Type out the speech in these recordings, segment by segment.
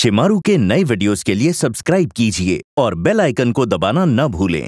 शिमारू के नए वीडियोस के लिए सब्सक्राइब कीजिए और बेल आइकन को दबाना न भूलें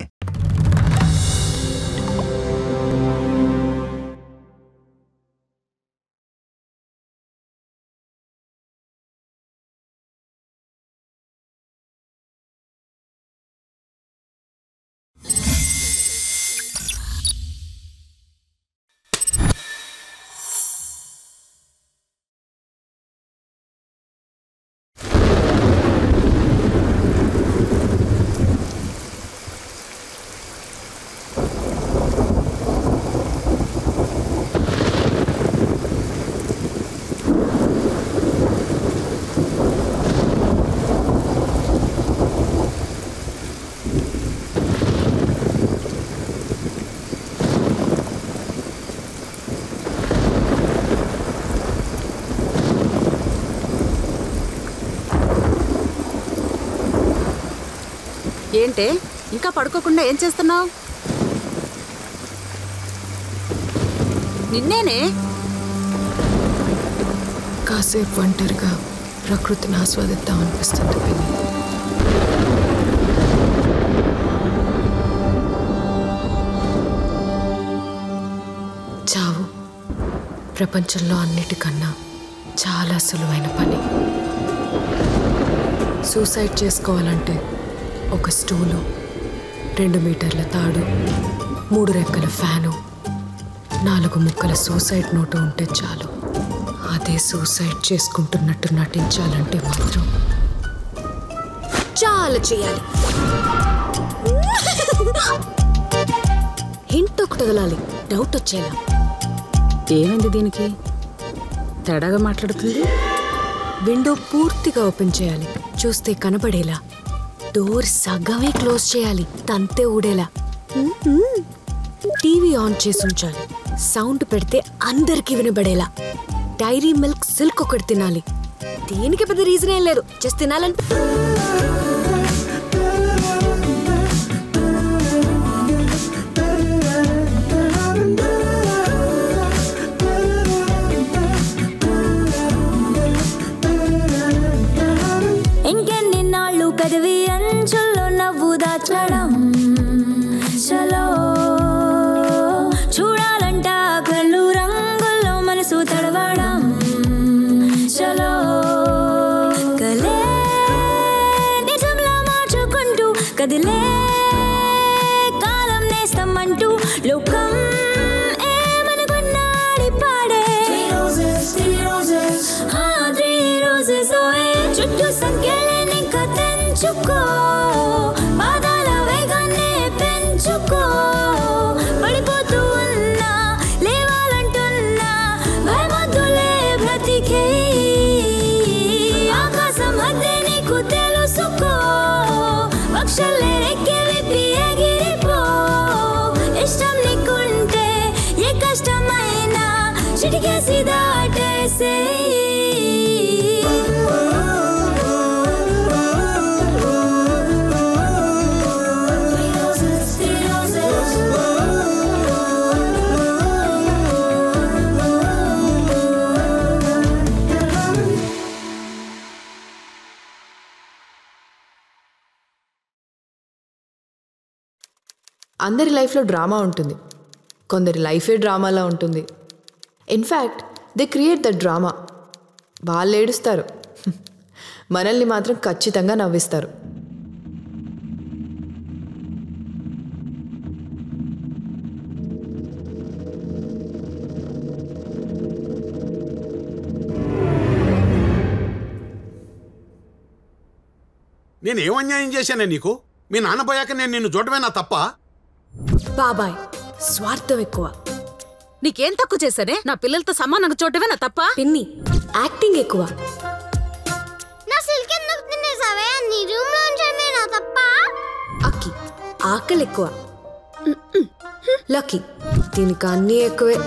ఏంటే ఇంకా పడుకోకుండా ఏం చేస్తున్నావు నిన్నేనే కాసేపు ఒంటరిగా ప్రకృతిని ఆస్వాదిద్దాం అనిపిస్తుంది పిన్ని చావు ప్రపంచంలో అన్నిటికన్నా చాలా సులువైన పని సూసైడ్ చేసుకోవాలంటే ఒక స్టూలు రెండు మీటర్ల తాడు మూడు రెక్కల ఫ్యాను నాలుగు ముక్కల సూసైడ్ నోటు ఉంటే చాలు అదే సూసైడ్ చేసుకుంటున్నట్టు నటించాలంటే మాత్రం చాలా చేయాలి హింట్ ఒకటి వదలాలి డౌట్ వచ్చేలా ఏమైంది దీనికి తేడాగా మాట్లాడుతుంది విండో పూర్తిగా ఓపెన్ చేయాలి చూస్తే కనబడేలా డోర్ సగమే క్లోజ్ చేయాలి తంతే ఊడేలా టీవీ ఆన్ చేసి ఉంచాలి సౌండ్ పెడితే అందరికీ వినబడేలా డైరీ మిల్క్ సిల్క్ ఒకటి తినాలి దీనికి పెద్ద రీజన్ ఏం లేదు జస్ట్ తినాలంటే ఇంకెన్ని నాళ్ళు పెదవి అంచుల్లో నవ్వు దాచడం చలో చూడాలంట కళ్ళు రంగుల్లో మనసు తడవడం చలో కలే నిజంలా మార్చుకుంటూ కదిలే కాలం నేస్తమంటూ లోకం ఏమనుకున్నాడి పాడే ఆ, three roses, oh, ఏ చుట్టూ సంఖ్యలని ఇంకా తెంచుకో పాదాల వేగాన్ని పెంచుకో పడిపోతూ ఉన్నా లేవాలంటున్నా భయమొద్దులే బ్రతికే ఆకాశం హద్దే నీకు తెలుసుకో పక్షులే రెక్కి విప్పి ఎగిరిపో ఇష్టం నీకుంటే ఏ కష్టమైనా చిటికేసి దాటేసే అందరి లైఫ్లో డ్రామా ఉంటుంది కొందరి లైఫే డ్రామాలా ఉంటుంది in fact they create the drama వాళ్ళు ఏడుస్తారు మనల్ని మాత్రం ఖచ్చితంగా నవ్విస్తారు నేను ఏం అన్యాయం చేశానే నీకు మీ నాన్న పోయాక నేను నిన్ను చూడమేనా తప్ప బాబాయ్ స్వార్థం ఎక్కువ నీకేం తక్కువ చేశానే నా పిల్లలతో సమానంగా చూడటమే నా తప్ప పిన్ని యాక్టింగ్ ఎక్కువ నా సిల్క్ ఎందుకు తినేసావే నీ రూమ్ లో ఉంచడమే నా తప్ప అక్కి ఆకలి ఎక్కువ లక్కీ దీనికి అన్నీ ఎక్కువే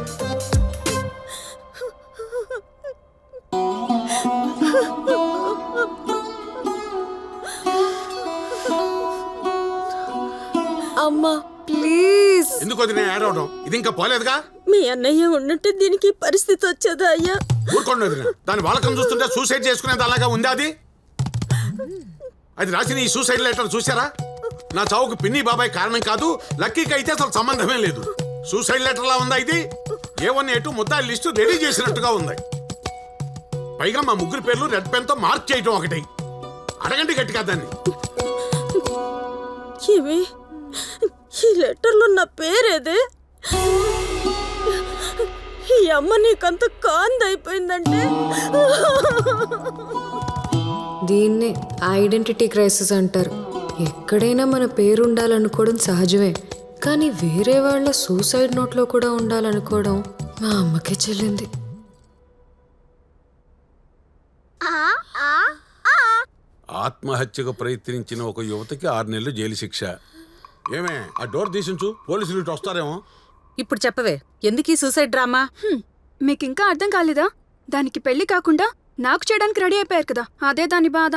అమ్మా ప్లీజ్ ఎందుకు వదిన ఏడవడం ఇది ఇంకా పోలేదుగా మీ అన్నయ్య ఉన్నట్టు దీనికి పరిస్థితి వచ్చేదా అయ్యా ఊరుకోండి వదిన దాని వాళ్ళకం చూస్తుంటే సూసైడ్ చేసుకునేది అలాగా ఉంది అది అది రాసిన ఈ సూసైడ్ లెటర్ చూసారా నా చావుకు పిన్ని బాబాయ్ కారణం కాదు లక్కీకి అయితే అసలు సంబంధమే లేదు సూసైడ్ లెటర్ లా ఉందా ఇది ఏ వన్ ఎటు ముద్దాయి లిస్టు రెడీ చేసినట్టుగా ఉంది పైగా మా ముగ్గురు పేర్లు రెడ్ పెన్ తో మార్క్ చేయటం ఒకటి అడగండి గట్టిగా దాన్ని ఇవి ఈ లెటర్లో నా పేరేదే ఈ అమ్మ నీకంత కాంది అయిపోయిందంటే దీన్నే ఐడెంటిటీ క్రైసిస్ అంటారు ఎక్కడైనా మన పేరు ఉండాలనుకోవడం సహజమే కానీ వేరే వాళ్ళ సూసైడ్ నోట్లో కూడా ఉండాలనుకోవడం మా అమ్మకే చెల్లింది ఆత్మహత్యకు ప్రయత్నించిన ఒక యువతకి ఆరు నెలలు జైలు శిక్ష ఏమే ఆ డోర్ తీసించు పోలీసులు ఇటు వస్తారేమో ఇప్పుడు చెప్పవే ఎందుకు ఈ సూసైడ్ డ్రామా మీకు ఇంకా అర్థం కాలేదా దానికి పెళ్లి కాకుండా నాకు చేయడానికి రెడీ అయిపోయారు కదా అదే దాని బాధ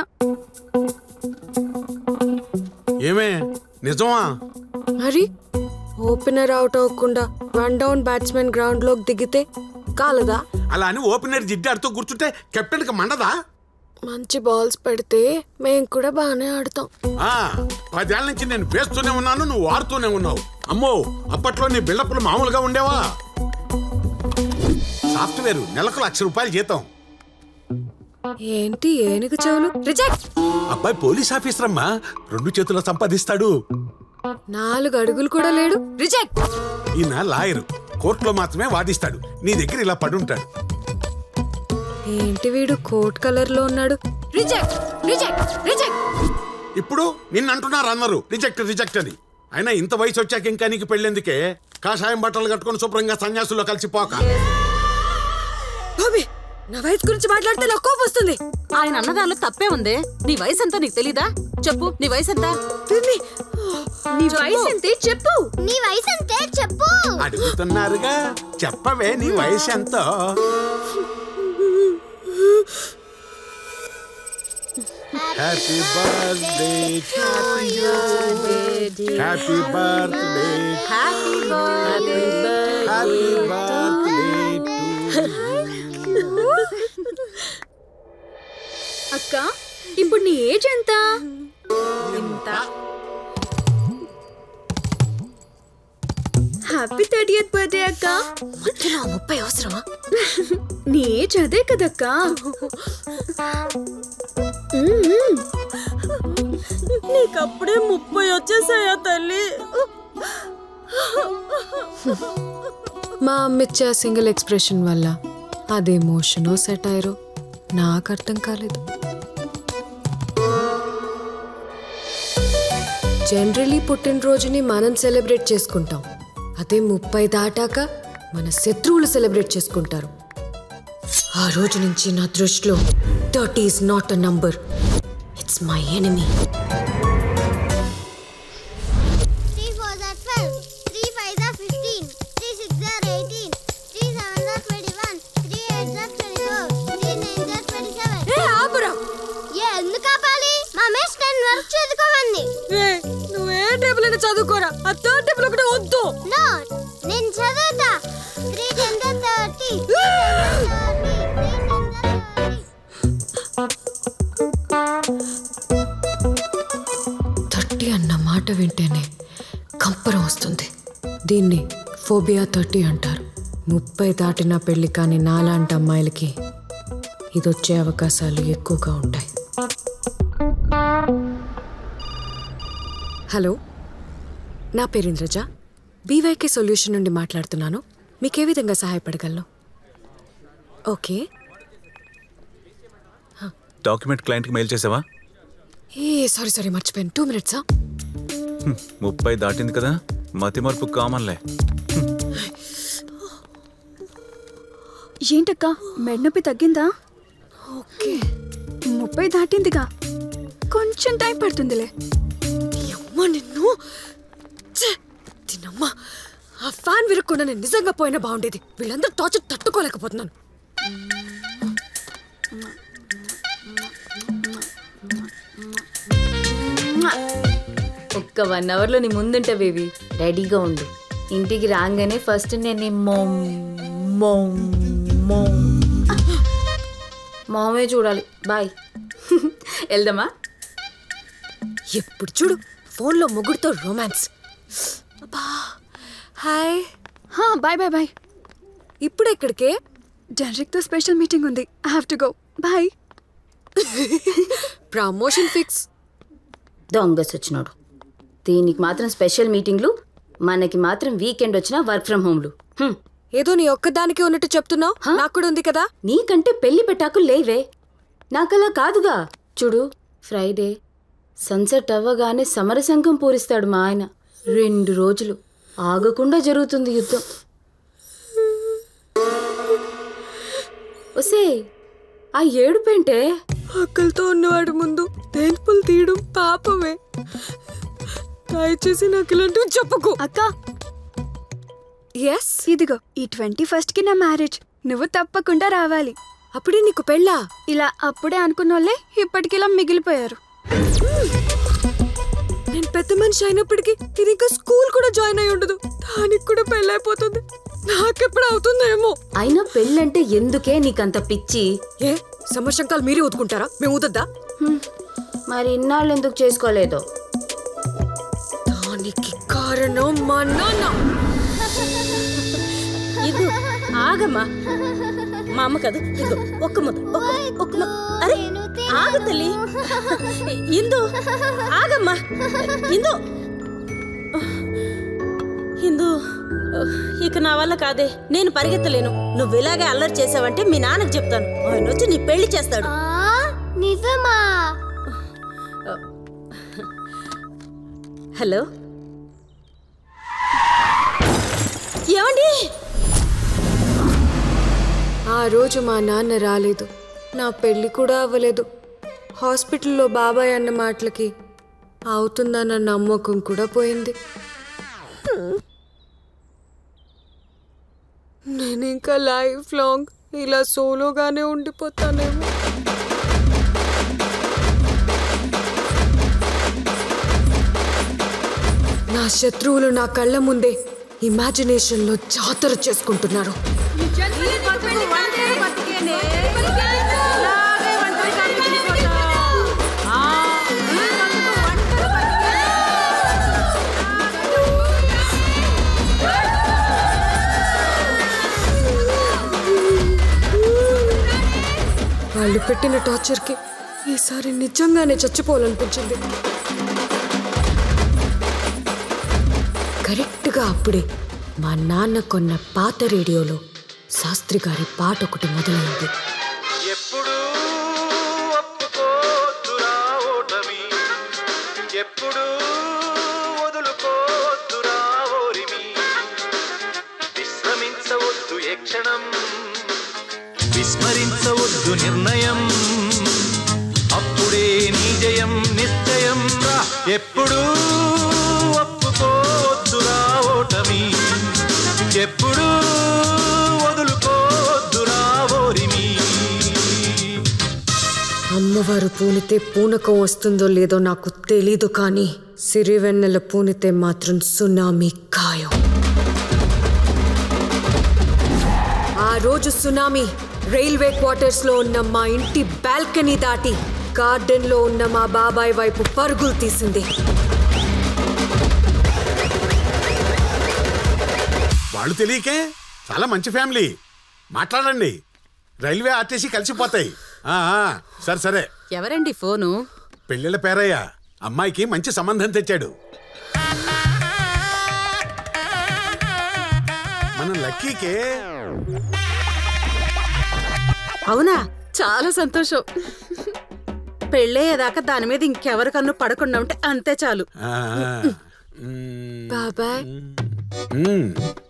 ఏమే నిజమా మరి ఓపెనర్ అవుట్ అవ్వకుండా వన్ డౌన్ బ్యాట్స్మెన్ గ్రౌండ్ లోకి దిగితే కాలదా అలా అని ఓపెనర్ జిడ్డాడుతూ కూర్చుంటే కెప్టెన్ కి మండదా మంచి బాల్స్ పెడితే మేము కూడా బాగానే ఆడతాం ఆ పదేళ్ల నుంచి నేను వేస్తూనే ఉన్నాను నువ్వు ఆడుతూనే ఉన్నావు అమ్మో అప్పట్లో నీ బిల్డప్లు మామూలుగా ఉండేవా సాఫ్ట్వేర్ నెలకు లక్ష రూపాయలు జీతం ఏంటి ఏనుగు చెవులు రిజెక్ట్ అబ్బాయి పోలీస్ ఆఫీసర్ అమ్మా రెండు చేతుల్లో సంపాదిస్తాడు నాలుగు అడుగులు కూడా లేడు రిజెక్ట్ ఈయన లాయరు కోర్టులో మాత్రమే వాదిస్తాడు నీ దగ్గర ఇలా పడుంటాడు ఏంటి వీడు కోట్ కలర్ లో ఉన్నాడు రిజెక్ట్ రిజెక్ట్ రిజెక్ట్ ఇప్పుడు నిన్ను అంటున్నారు అందరూ రిజెక్ట్ రిజెక్ట్ అని అయినా ఇంత వయసు వచ్చాక ఇంకా నీకు పెళ్ళెందుకే కాషాయం బట్టలు కట్టుకొని శుభ్రంగా సన్యాసుల్లో కలిసిపోక బాబీ నా వయసు గురించి మాట్లాడితే నాకు కోపం వస్తుంది ఆయన అన్నదానిలో తప్పే ఉంది నీ వయసు ఎంతో నీకు తెలీదా చెప్పు నీ వయసు ఎంత పిన్ని, నీ వయసు ఎంతే చెప్పు నీ వయసు అంతే చెప్పు అడుగుతున్నారుగా చెప్పవే నీ వయసు ఎంతో happy birthday happy birthday happy birthday happy birthday అక్క ఇప్పుడు నీ ఏజ్ ఎంత హ్యాపీ థర్టీయత్ బర్త్డే అక్క మధ్యలో ఆ ముప్పై అవసరమా నీ ఏజ్ అదే కదక్క నీకప్పుడే ముప్పై వచ్చేసాయా తల్లి మా అమ్మిచ్చే ఆ సింగిల్ ఎక్స్ప్రెషన్ వల్ల అది ఎమోషనో సెటైరో నాకు అర్థం కాలేదు జనరలీ పుట్టినరోజుని మనం సెలబ్రేట్ చేసుకుంటాం అదే ముప్పై దాటాక మన శత్రువులు సెలబ్రేట్ చేసుకుంటారు ఆ రోజు నుంచి నా దృష్టిలో thirty is not a number it's my enemy three four jar twelve three five jar fifteen three six jar eighteen three seven jar twenty one three eight jar twenty four three nine jar twenty seven ఏ ఆపురా ఏ ఎందుకు ఆపాలి మా miss ten వరకు చదువుకోమంది ఏ, నువ్వే table అయినా చదువుకోరా ఆ థర్డ్ టేబుల్ ఒకటే వద్దు నో నేను చదువుతా three ten jar thirty thirty అన్న మాట వింటేనే కంపరం వస్తుంది దీన్ని ఫోబియా థర్టీ అంటారు ముప్పై దాటిన పెళ్లి కాని నాలాంటి అమ్మాయిలకి ఇదొచ్చే అవకాశాలు ఎక్కువగా ఉంటాయి హలో నా పేరు ఇంద్రజ బీవైకే సొల్యూషన్ నుండి మాట్లాడుతున్నాను మీకు ఏ విధంగా సహాయపడగలను ఓకే డాక్యుమెంట్ క్లయింట్కి మెయిల్ చేసావా ఏ సారీ సారీ మర్చిపోయాను టూ మినిట్సా హ్మ్, ముప్పై దాటింది కదా మతి మార్పు కామన్లే ఏంటక్క మెడనొప్పి తగ్గిందా ఓకే ముప్పై దాటిందిగా కొంచెం టైం పడుతుందిలే అమ్మ నిన్ను ఛే! దీనమ్మ ఆ ఫ్యాన్ విరగకుండా నేను నిజంగా పోయినా బాగుండేది వీళ్ళందరూ టార్చర్ తట్టుకోలేకపోతున్నాను ఒక్క వన్ అవర్లో నీ ముందుంటా బేబీ రెడీగా ఉండు ఇంటికి రాగానే ఫస్ట్ నేను మోమ్ మోమ్ మోమ్ మామే చూడాలి బాయ్ వెళ్దామా ఎప్పుడు చూడు ఫోన్లో మొగుడుతో రొమాన్స్ అబ్బా హాయ్ హా బాయ్ బాయ్ బాయ్ ఇప్పుడు ఎక్కడికే డైరెక్ట్తో స్పెషల్ మీటింగ్ ఉంది I have to go bye promotion fix దొంగ సచ్చినోడు దీనికి మాత్రం స్పెషల్ మీటింగ్లు మనకి మాత్రం వీకెండ్ వచ్చిన వర్క్ ఫ్రమ్ హోమ్లు హ్మ్. ఏదో నీ ఒక్కదానికి ఉన్నట్టు చెప్తున్నావు నాకు కూడా ఉంది కదా నీకంటే పెళ్లి పెట్టాకు లేవే నాకలా కాదుగా చూడు ఫ్రైడే సన్సెట్ అవ్వగానే సమరశంఖం పూరిస్తాడు మా ఆయన రెండు రోజులు ఆగకుండా జరుగుతుంది యుద్ధం ఒసే ఆ ఏడుపేంటే ఆకలితో ఉన్నవాడి ముందు తేన్పులు తీయడం పాపమే దయచేసి నాకు ఇలాంటివి చెప్పుకో అక్క ఎస్ ఇదిగో ఈ ట్వంటీ ఫస్ట్ కి నా మ్యారేజ్ నువ్వు తప్పకుండా రావాలి అప్పుడే నీకు పెళ్ళా ఇలా అప్పుడే అనుకున్న వాళ్ళే ఇప్పటికిలా మిగిలిపోయారు నేను పెద్ద మనిషి అయినప్పటికీ ఇది ఇంకా స్కూల్ కూడా జాయిన్ అయి ఉండదు దానికి కూడా పెళ్ళైపోతుంది నాకెప్పుడు అవుతుందేమో అయినా పెళ్ళంటే ఎందుకే నీకంత పిచ్చి ఏ సమర్శంకాలు మీరే ఊదుకుంటారా మేము ఊదద్దా హ్మ్. మరి ఇన్నాళ్ళు ఎందుకు చేసుకోలేదో దానికి కారణం మా నాన్న ఇదు ఆగమ్మా మా అమ్మ కాదు ఇదిగో ఒక్క ముద్ద ఒక్క- ఒక్క ముద్ద అరే ఆగు తల్లి ఇందు ఆగమ్మా ఇందు ఇందు ఇక నా వల్ల కాదే నేను పరిగెత్తలేను నువ్వు ఇలాగే అల్లరి చేసావంటే మీ నాన్నకు చెప్తాను ఆయన వచ్చి నీ పెళ్లి చేస్తాడు నిజమా హలో ఏమండి ఆ రోజు మా నాన్న రాలేదు నా పెళ్లి కూడా అవ్వలేదు హాస్పిటల్లో బాబాయ్ అన్న మాటలకి అవుతుందన్న నమ్మకం కూడా పోయింది నేను ఇంకా లైఫ్ లాంగ్ ఇలా సోలోగానే ఉండిపోతానేమో నా శత్రువులు నా కళ్ళ ముందే ఇమాజినేషన్లో జాతర చేసుకుంటున్నారు వాళ్ళు పెట్టిన టార్చర్కి ఈసారి నిజంగానే చచ్చిపోవాలనిపించింది కరెక్ట్గా అప్పుడే మా నాన్న కొన్న పాత రేడియోలో శాస్త్రి గారి పాట ఒకటి మొదలైంది ఎప్పుడు ఒప్పుకోద్దురా ఓటమి ఎప్పుడు వదులుకోద్దురా ఓరిమి విశ్రమించవద్దు ఏ క్షణం విస్మరించవద్దు నిర్ణయం అప్పుడే నీ జయం నిశ్చయం రా ఎప్పుడు ఒప్పుకోద్దురా ఓటమి ఎప్పుడు వదులుకోద్దురా ఓరిమి అమ్మవారు పూనితే పూనకం వస్తుందో లేదో నాకు తెలీదు కానీ సిరివెన్నెల పూనితే మాత్రం సునామీ ఖాయం ఆ రోజు సునామీ రైల్వే క్వార్టర్స్ లో ఉన్న మా ఇంటి బాల్కనీ దాటి గార్డెన్ లో ఉన్న మా బాబాయ్ వైపు పరుగులు తీసింది వాళ్ళు తెలియకే చాలా మంచి ఫ్యామిలీ మాట్లాడండి రైల్వే ఆర్టీసీ కలిసిపోతాయి ఆ, ఆ, సరే సరే ఎవరండి ఫోను పెళ్ళిళ్ళ పేరయ్య అమ్మాయికి మంచి సంబంధం తెచ్చాడు మన లక్కీకే అవునా చాలా సంతోషం పెళ్ళయ్యేదాకా దాని మీద ఇంకెవరి కన్ను పడకుండా ఉంటే అంతే చాలు ఆ, ఆ. మ్మ్. బాబాయ్ మ్మ్.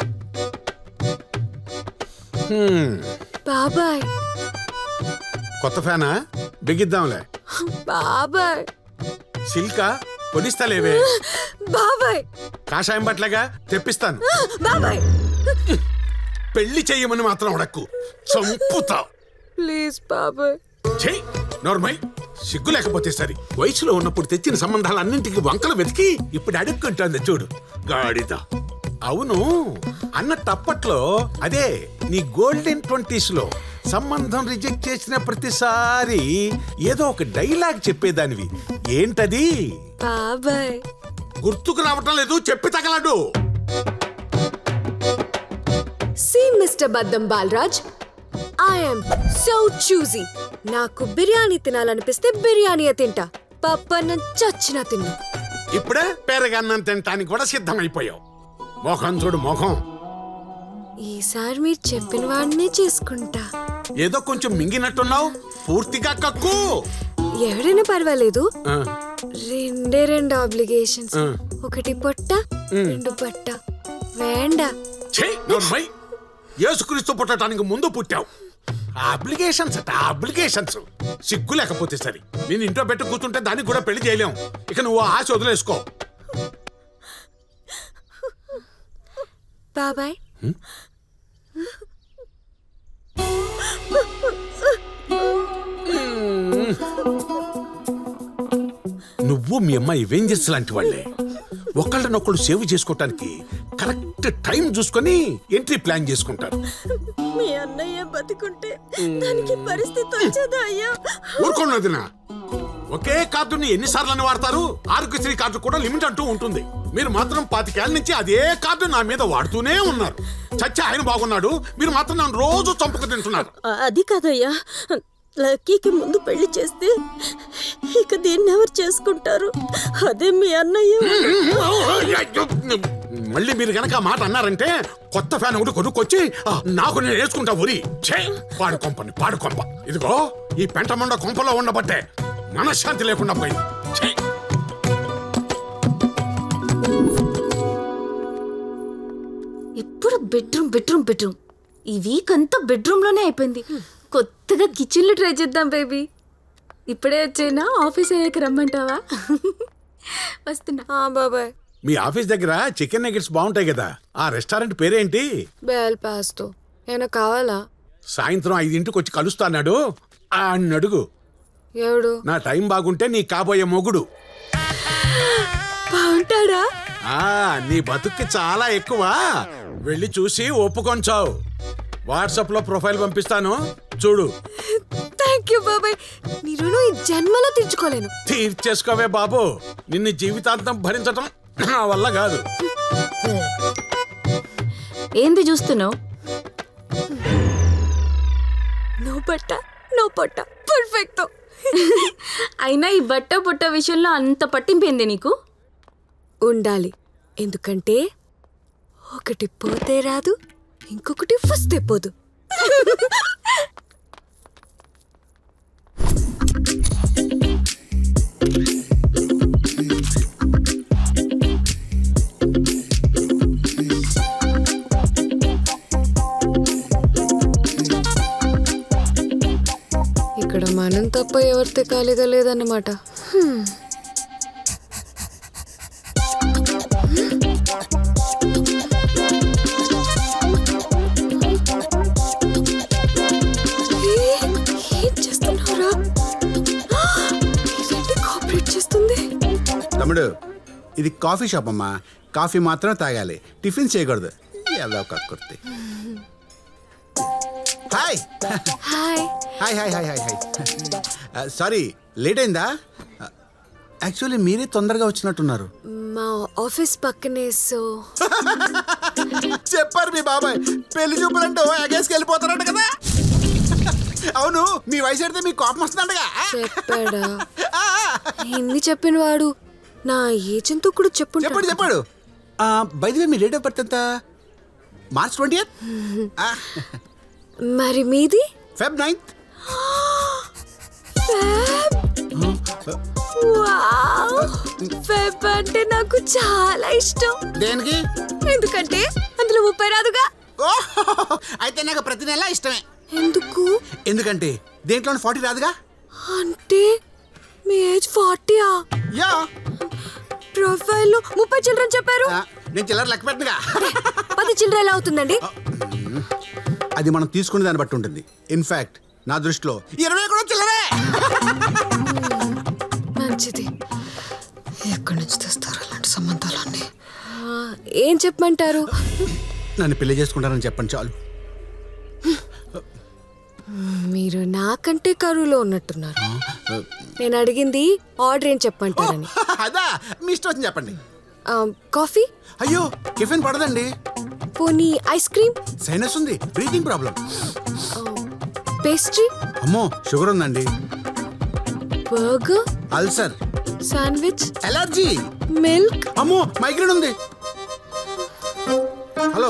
మ్మ్. బాబాయ్ కొత్త ఫ్యానా బిగిద్దాంలే బాబాయ్ సిల్కా కొనిస్తలేవే బాబాయ్ కాషాయం బట్లగా తెప్పిస్తాను బాబాయ్ పెళ్లి చెయ్యమని మాత్రం అడక్కు చంపుతా ప్లీజ్ బాబాయ్ చెయ్యి నోర్మై సిగ్గు లేకపోతే సరి వయసులో ఉన్నప్పుడు తెచ్చిన సంబంధాలన్నింటికి వంకలు వెతికి ఇప్పుడు అడుక్కుంటోంది చూడు గాడిద అవును అన్నట్టు అప్పట్లో అదే నీ గోల్డెన్ ట్వంటీస్ లో సంబంధం రిజెక్ట్ చేసిన ప్రతిసారి ఏదో ఒక డైలాగ్ చెప్పేదానివి ఏంటది బాబాయ్ గుర్తుకు రావటం లేదు చెప్పి తగలడు see mister Baddam Balaraj I'm so choosy నాకు బిర్యానీ తినాలనిపిస్తే బిర్యానీ తింటా పప్పన్నం చచ్చినా తిన్నా ఇప్పుడే పెరగన్నం తినటానికి కూడా సిద్ధమైపోయావు మోహం చూడు మోహం ఈసారి మీరు చెప్పిన వాడినే చేసుకుంటా ఏదో కొంచెం మింగినట్టున్నావు పూర్తిగా కక్కు ఎవరైనా పర్వాలేదు ఆ, రెండే రెండు ఆబ్లిగేషన్స్ ఆ. ఒకటి పొట్ట మ్. రెండు పట్ట వేండా ఛీ, నోర్మై. యేసుక్రీస్తు పుట్టడానికి ముందు పుట్టావు అప్లికేషన్స్ అట అప్లికేషన్స్ సిగ్గు లేకపోతే సరి నేను ఇంట్లో పెట్టి కూర్చుంటే దానికి కూడా పెళ్లి చేయలేం ఇక నువ్వు ఆశ వదిలేసుకో బాబాయ్ నువ్వు మీ అమ్మాయి వెంజర్స్ లాంటి వాళ్ళే ఒకళ్ళనొకళ్ళు సేవ్ చేసుకోవటానికి కరెక్ట్ టైం చూసుకొని ఎంట్రీ ప్లాన్ చేసుకుంటారు మీ అన్నయ్య బతికుంటే దానికి పరిస్థితి వచ్చేదా అయ్యా ఊరుకోండి వదినా ఒకే కార్డుని ఎన్నిసార్లు వాడతారు ఆరోగ్యశ్రీ కార్డు కూడా లిమిట్ అంటూ ఉంటుంది మీరు మాత్రం పాతికేళ్ల నుంచి అదే కార్డు నా మీద వాడుతూనే ఉన్నారు చచ్చి ఆయన బాగున్నాడు మీరు మాత్రం నన్ను రోజు చంపుకు తింటున్నారు ఆ- అది కాదయ్యా లక్కీకి ముందు పెళ్లి చేస్తే ఇక దీన్ని ఎవరు చేసుకుంటారు అదే మీ అన్నయ్య మళ్ళీ మీరు గనక ఆ మాట అన్నారంటే కొత్త ఫ్యాన్ ఒకటి కొనుక్కొచ్చి ఆ, నాకు నేను వేసుకుంటా ఉరి ఛే పాడు కొంపని పాడు కొంప ఇదిగో ఈ పెంటమండ కొంపలో ఉండబట్టే మనశ్శాంతి లేకుండా పోయింది ఛే ఎప్పుడు బెడ్రూమ్ బెడ్రూమ్ బెడ్రూమ్ ఈ వీక్ అంతా బెడ్రూమ్ లోనే అయిపోయింది కొత్తగా కిచెన్ లో ట్రై చేద్దాం బేబీ ఇప్పుడే వచ్చేనా ఆఫీస్ అయ్యాక రమ్మంటావా వస్తున్నా బాబాయ్ మీ ఆఫీస్ దగ్గర చికెన్ నగెట్స్ బాగుంటాయి కదా ఆ రెస్టారెంట్ పేరేంటి బెల్ పాస్తో ఏమైనా కావాలా సాయంత్రం ఐదింటికి వచ్చి కలుస్తాన్నాడు ఆ అడుగు ఎవడు నా టైం బాగుంటే నీ కాబోయే మొగుడు బాగుంటాడా ఆ నీ బతుక్కి చాలా ఎక్కువ వెళ్ళి చూసి ఒప్పుకొంచావు వాట్సాప్ లో ప్రొఫైల్ పంపిస్తాను చూడు థ్యాంక్ యూ బాబాయ్ నీ రుణం ఈ జన్మలో తీర్చుకోలేను తీర్చేసుకోవే బాబు నిన్ను జీవితాంతం భరించటం నా వల్ల కాదు ఏంది చూస్తున్నావు నో పట్ట నో పొట్ట పర్ఫెక్ట్ అయినా ఈ బట్ట పుట్ట విషయంలో అంత పట్టింపేంది నీకు ఉండాలి ఎందుకంటే ఒకటి పోతే రాదు ఇంకొకటి ఫస్ట్ పోదు ఇక్కడ మనం తప్ప ఎవరితే ఖాళీగా లేదన్నమాట హ్మ్. ఏ, ఏం చేస్తున్నారా ఇదేంటి కోఆపరేట్ చేస్తుంది తమ్ముడు ఇది కాఫీ షాప్ అమ్మా కాఫీ మాత్రం తాగాలి టిఫిన్ చేయకూడదు ఎలా కక్కుర్తి hi hi hi hi hi hi hi sorry late అయిందా యాక్చువల్లీ మీరే తొందరగా వచ్చినట్టున్నారు మా ఆఫీస్ పక్కనే సో చెప్పారు మీ బాబాయ్ పెళ్లి చూపులంటే ఓ ఎగేసుకు వెళ్ళిపోతారంట కదా అవును మీ వయసు అయితే మీకు కోపం వస్తుందంటగా చెప్పాడా ఎన్ని చెప్పిన వాడు నా ఏజెంట్తో కూడా చెప్పాడు చెప్పుంటాడు చెప్పాడు బై ది వే మీ డేట్ ఆఫ్ బర్త్ ఎంత మార్చ్ ట్వంటీ మరి మీది ఫెబ్ నైన్త్ వావ్! ఫెబ్ అంటే నాకు చాలా ఇష్టం దేనికి ఎందుకంటే అందులో ముప్పై రాదుగా అయితే నాకు ప్రతి నెల ఇష్టమే ఎందుకు ఎందుకంటే దేంట్లో ఫార్టీ రాదుగా అంటే మీ ఏజ్ ఫార్టీయా యా ప్రొఫైల్లో ముప్పై చిల్డ్రన్ చెప్పారు నేను చిల్లర లెక్క పెట్టనుగా పది చిల్డ్రన్ ఎలా అవుతుందండి అది మనం తీసుకునే దాన్ని బట్టి ఉంటుంది ఇన్ఫాక్ట్ నా దృష్టిలో ఇరవై కూడా చిల్లరే మంచిది ఎక్కడి నుంచి తెస్తారు అలాంటి సంబంధాలన్నీ ఆ, ఏం చెప్పమంటారు నన్ను పెళ్లి చేసుకుంటారని చెప్పండి చాలు మీరు నాకంటే కరువులో ఉన్నట్టున్నారు నేను అడిగింది ఆర్డర్ ఏం చెప్పమంటారని అదా మీ ఇష్టం వచ్చింది చెప్పండి ఆ, కాఫీ అయ్యో టిఫిన్ పడదండి పోనీ ఐస్ క్రీమ్ సైనస్ ఉంది బ్రీతింగ్ ప్రాబ్లం పేస్ట్రీ అమ్మో షుగర్ ఉందండి burger ulcer sandwich allergy milk అమ్మో మైగ్రేన్ ఉంది హలో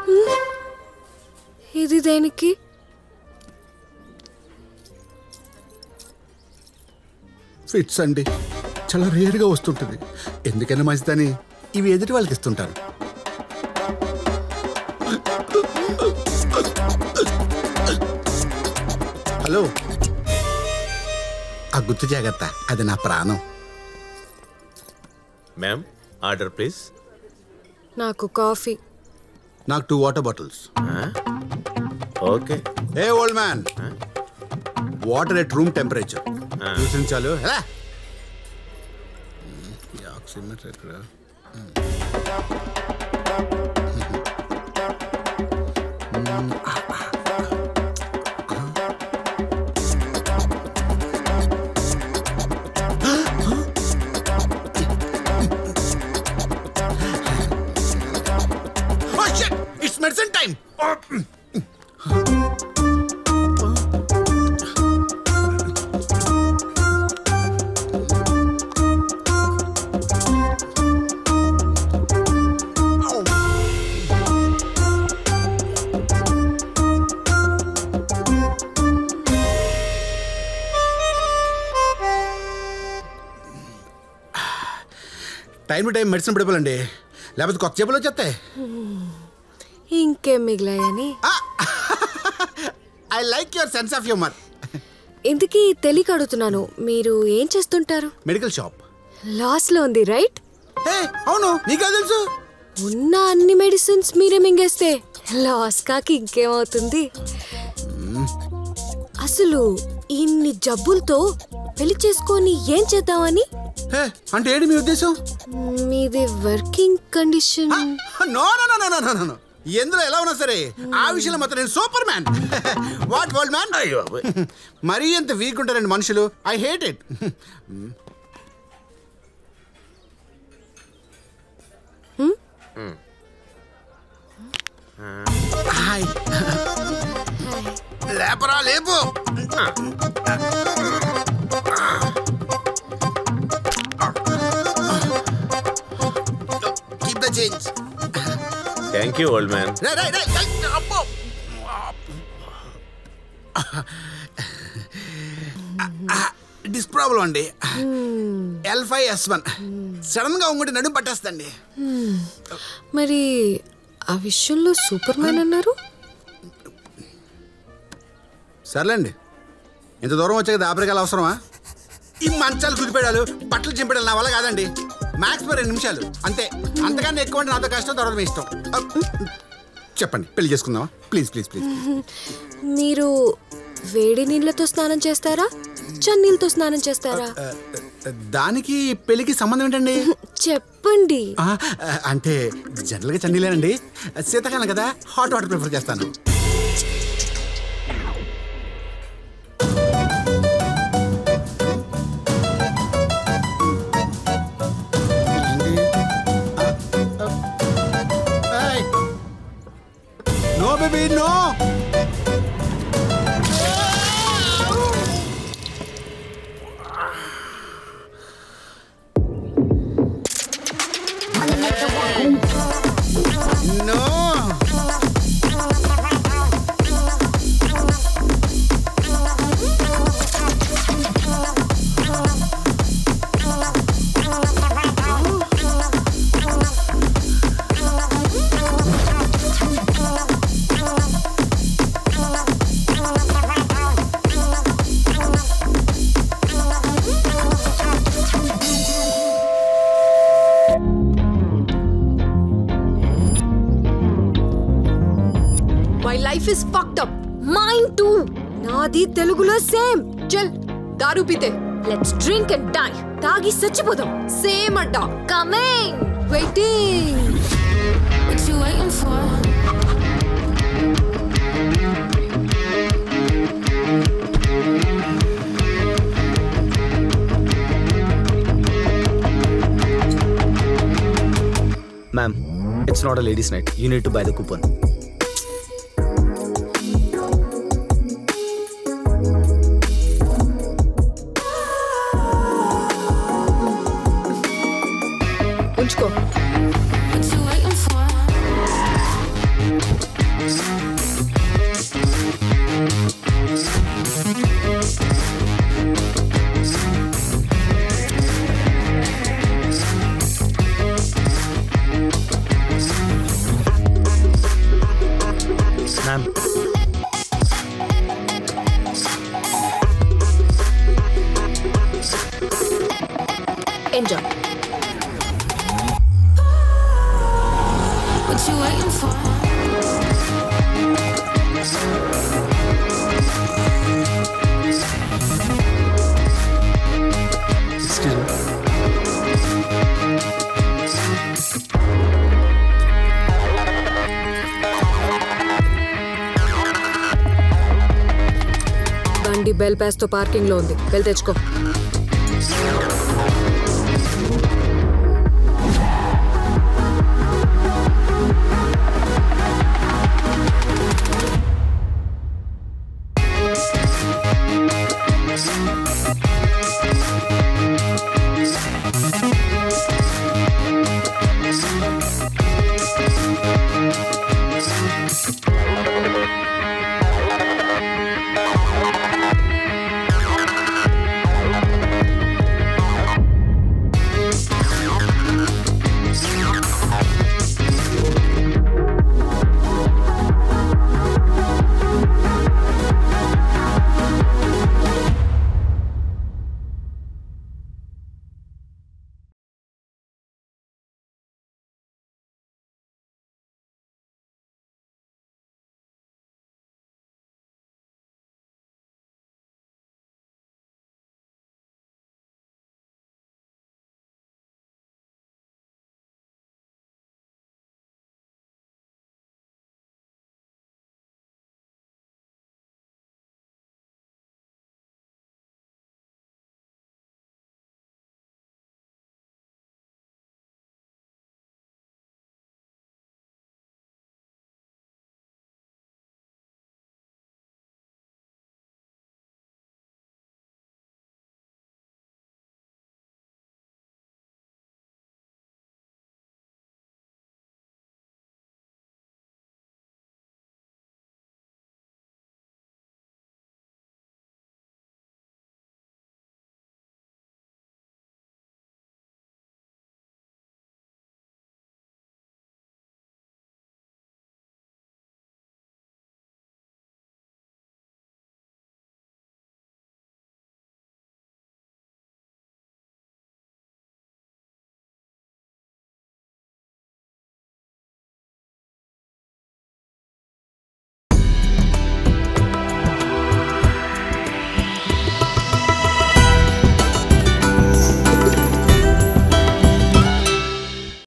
ఇది దేనికి ఫిట్స్ అండి చాలా రేర్గా వస్తుంటుంది ఎందుకైనా మంచిదని ఇవి ఎదుటి వాళ్ళకి ఇస్తుంటారు హలో ఆ గుర్తు జాగ్రత్త అది నా ప్రాణం మ్యామ్ ఆర్డర్ ప్లీజ్ నాకు కాఫీ నాకు two water bottles okay a old man water at room temperature చూసించాలు ఎలా ఈ ఆక్సిమీటర్ ఎక్కడ it's medicine time time to time medicine పడిపోలండి లేకపోతే కొత్త జబ్బులు వచ్చేస్తాయి ఇంకేం మిగిలాయని I like your sense of humour ఇంతకీ తెలియక అడుగుతున్నాను మీరు ఏం చేస్తుంటారు మెడికల్ షాప్ లాస్ లో ఉంది రైట్ అవును నీకే తెలుసు ఉన్న అన్ని మెడిసిన్స్ మీరే మింగేస్తే లాస్ కాకి ఇంకేమవుతుంది అసలు ఇన్ని జబ్బులతో పెళ్లి చేసుకొని ఏం చేద్దామని అంటే ఏంటి మీ ఉద్దేశం మీది working condition no no no no no no no ఎందులో ఎలా ఉన్నా సరే ఆ విషయంలో మాత్రం నేను superman what world man మరీ ఎంత వీక్ ఉంటారండి మనుషులు ఐ హేట్ ఇట్ హాయ్ లేపరా లేపు keep the change thank you old man రే రే రే అబ్బో డిస్క్ ప్రాబ్లం అండి L five S one sudden గా ఉంగుంటే నడుము పట్టేస్తండి హ్మ్. మరి ఆ విషయంలో సూపర్ మ్యాన్ అన్నారు సర్లేండి ఇంత దూరం వచ్చాక దాపరికాలు అవసరమా ఈ మంచాలు కుదిపేడాలు బట్టలు చింపడాలు నా వల్ల కాదండి మ్యాక్స్ రెండు నిమిషాలు అంతే అంతకన్నా ఎక్కువ అంటే నాతో కష్టం తర్వాత మీ ఇష్టం చెప్పండి పెళ్లి చేసుకుందామా ప్లీజ్ ప్లీజ్ ప్లీజ్ మీరు వేడి నీళ్ళతో స్నానం చేస్తారా చన్నీళ్ళతో స్నానం చేస్తారా దానికి పెళ్లికి సంబంధం ఏంటండి చెప్పండి ఆ, అంటే జనరల్గా చన్నీలేనండి శీతాకాలం కదా హాట్ వాటర్ ప్రిఫర్ చేస్తాను no baby no No. My life is fucked up mind too నాది తెలుగులో సేమ్ చల్ దారు పీతే లెట్స్ డ్రింక్ అండ్ డై తాగి చచ్చిపోదాం సేమ్ అంట coming waiting What you waiting for? Ma'am, it's not a ladies' night. You need to buy the coupon. ఉంచుకో What you waiting for? Ma'am, enjoy What you waiting for? excuse me. బండి bell ప్యాస్ తో parking లో ఉంది వెళ్ళి తెచ్చుకో